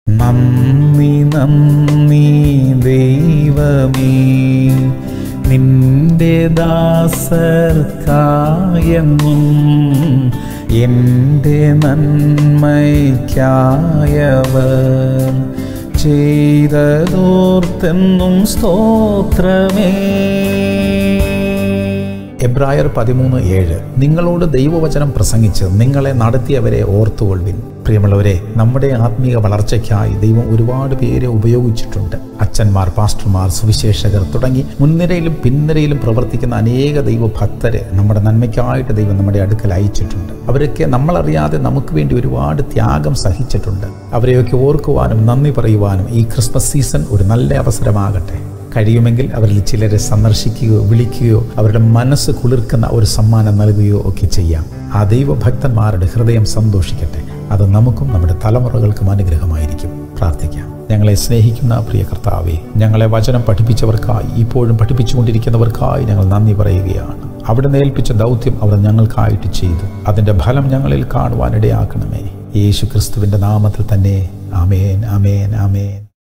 നന്ദി നന്ദി ദൈവമേ നിന്റെ ദാസർക്കായെന്നും എൻ്റെ നന്മയ്ക്കായവർ ചെയ്തതോർത്തെന്നും സ്തോത്രമേ എബ്രായർ പതിമൂന്ന് ഏഴ് നിങ്ങളോട് ദൈവവചനം പ്രസംഗിച്ച് നിങ്ങളെ നടത്തിയവരെ ഓർത്തുകൊള്ളുവിൻ പ്രിയമുള്ളവരെ നമ്മുടെ ആത്മീയ വളർച്ചയ്ക്കായി ദൈവം ഒരുപാട് പേരെ ഉപയോഗിച്ചിട്ടുണ്ട് അച്ഛന്മാർ പാസ്റ്റർമാർ സുവിശേഷകർ തുടങ്ങി മുൻനിരയിലും പിൻനിരയിലും പ്രവർത്തിക്കുന്ന അനേക ദൈവഭക്തരെ നമ്മുടെ നന്മയ്ക്കായിട്ട് ദൈവം നമ്മുടെ അടുക്കൽ അയച്ചിട്ടുണ്ട് അവരൊക്കെ നമ്മളറിയാതെ നമുക്ക് വേണ്ടി ഒരുപാട് ത്യാഗം സഹിച്ചിട്ടുണ്ട് അവരെയൊക്കെ ഓർക്കുവാനും നന്ദി പറയുവാനും ഈ ക്രിസ്മസ് സീസൺ ഒരു നല്ല അവസരമാകട്ടെ കഴിയുമെങ്കിൽ അവരിൽ ചിലരെ സന്ദർശിക്കുകയോ വിളിക്കുകയോ അവരുടെ മനസ്സ് കുളിർക്കുന്ന ഒരു സമ്മാനം നൽകുകയോ ഒക്കെ ചെയ്യാം ആ ദൈവഭക്തന്മാരുടെ ഹൃദയം സന്തോഷിക്കട്ടെ അത് നമുക്കും നമ്മുടെ തലമുറകൾക്കും അനുഗ്രഹമായിരിക്കും പ്രാർത്ഥിക്കാം ഞങ്ങളെ സ്നേഹിക്കുന്ന പ്രിയ കർത്താവെ ഞങ്ങളെ വചനം പഠിപ്പിച്ചവർക്കായി ഇപ്പോഴും പഠിപ്പിച്ചുകൊണ്ടിരിക്കുന്നവർക്കായി ഞങ്ങൾ നന്ദി പറയുകയാണ് അവിടെ ഏൽപ്പിച്ച ദൗത്യം അവർ ഞങ്ങൾക്കായിട്ട് ചെയ്തു അതിൻ്റെ ഫലം ഞങ്ങളിൽ കാണുവാനിടയാക്കണമേ യേശു ക്രിസ്തുവിൻ്റെ നാമത്തിൽ തന്നെ ആമേൻ ആമേൻ ആമേൻ